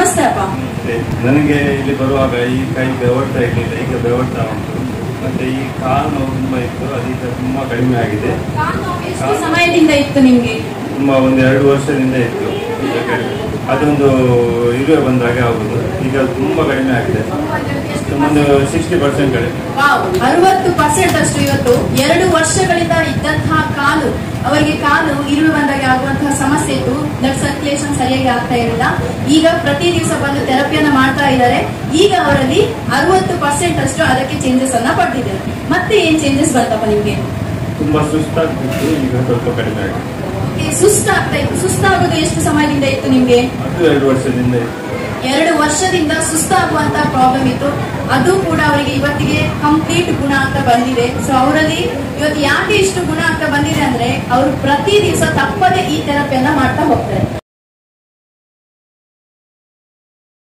ನಮಸ್ತೆ ಅಪ್ಪ ಮತ್ತೆ ನನಗೆ ಇಲ್ಲಿ ಬರುವಾಗ ಈ ಕೈ ಬೆವರ್ತಾ ಇರಲಿಲ್ಲ ಈಗ ಬೆವರ್ತಾ ಉಂಟು ಮತ್ತೆ ಈ ಕಾಲು ನೋವು ತುಂಬಾ ಇತ್ತು ಅದೀಗ ತುಂಬಾ ಕಡಿಮೆ ಆಗಿದೆ ಎಷ್ಟು ಸಮಯದಿಂದ ಇತ್ತು ನಿಮ್ಗೆ ತುಂಬಾ ಒಂದು ಎರಡು ವರ್ಷದಿಂದ ಇತ್ತು ಈಗ ಕಡಿಮೆ ಅದೊಂದು ಇರುವೆ ಬಂದಾಗ ಆಗುದು ಈಗ ತುಂಬಾ ಕಡಿಮೆ ಆಗಿದೆ ಒಂದು ಸಿಕ್ಸ್ಟಿ ಪರ್ಸೆಂಟ್ ಕಡಿಮೆ ವಾವ್ ಅರವತ್ತು ಪರ್ಸೆಂಟ್ ಅಷ್ಟು ಇವತ್ತು ಎರಡು ವರ್ಷಗಳಿಂದ ಇದ್ದಂತಹ ಕಾಲು ಅವರಿಗೆ ಕಾಲು ಇರುವೆ ಬಂದಾಗ ಆಗುವಂತಹ ಸಮಸ್ಯೆ ಇತ್ತು ಬ್ಲಡ್ ಸರ್ಕ್ಯುಲೇಷನ್ ಸರಿಯಾಗಿ ಆಗ್ತಾ ಇರಲಿಲ್ಲ ಈಗ ಪ್ರತಿ ದಿವಸ ಬಂದು ಥೆರಪಿಯನ್ನ ಮಾಡ್ತಾ ಇದ್ದಾರೆ ಈಗ ಅವರಲ್ಲಿ ಅರವತ್ತು ಪರ್ಸೆಂಟ್ ಅಷ್ಟು ಅದಕ್ಕೆ ಚೇಂಜಸ್ ಅನ್ನ ಪಡ್ತಿದ್ದಾರೆ ಮತ್ತೆ ಏನ್ ಚೇಂಜಸ್ ಬಂತಪ್ಪ ನಿಮ್ಗೆ ತುಂಬಾ ಸುಸ್ತಾಗ್ತಿತ್ತು ಈಗ ಸ್ವಲ್ಪ ಕಡಿಮೆ ಆಗಿದೆ Okay, ಸುಸ್ತಾಗ್ತಾ ಇತ್ತು ಸುಸ್ತಾಗೋದು ಎಷ್ಟು ಸಮಯದಿಂದ ಇತ್ತು ನಿಮ್ಗೆ ಅದು ಎರಡು ವರ್ಷದಿಂದ ಇತ್ತು ಎರಡು ವರ್ಷದಿಂದ ಸುಸ್ತಾಗುವಂತ ಪ್ರಾಬ್ಲಮ್ ಇತ್ತು ಅದು ಕೂಡ ಅವರಿಗೆ ಇವತ್ತಿಗೆ ಕಂಪ್ಲೀಟ್ ಗುಣ ಆಗ್ತಾ ಬಂದಿದೆ ಸೊ ಅವರಲ್ಲಿ ಇವತ್ತು ಯಾಕೆ ಇಷ್ಟು ಗುಣ ಆಗ್ತಾ ಬಂದಿದೆ ಅಂದ್ರೆ ಅವರು ಪ್ರತಿ ದಿವಸ ತಪ್ಪದೆ ಈ ಥೆರಪಿಯನ್ನ ಮಾಡ್ತಾ ಹೋಗ್ತಾರೆ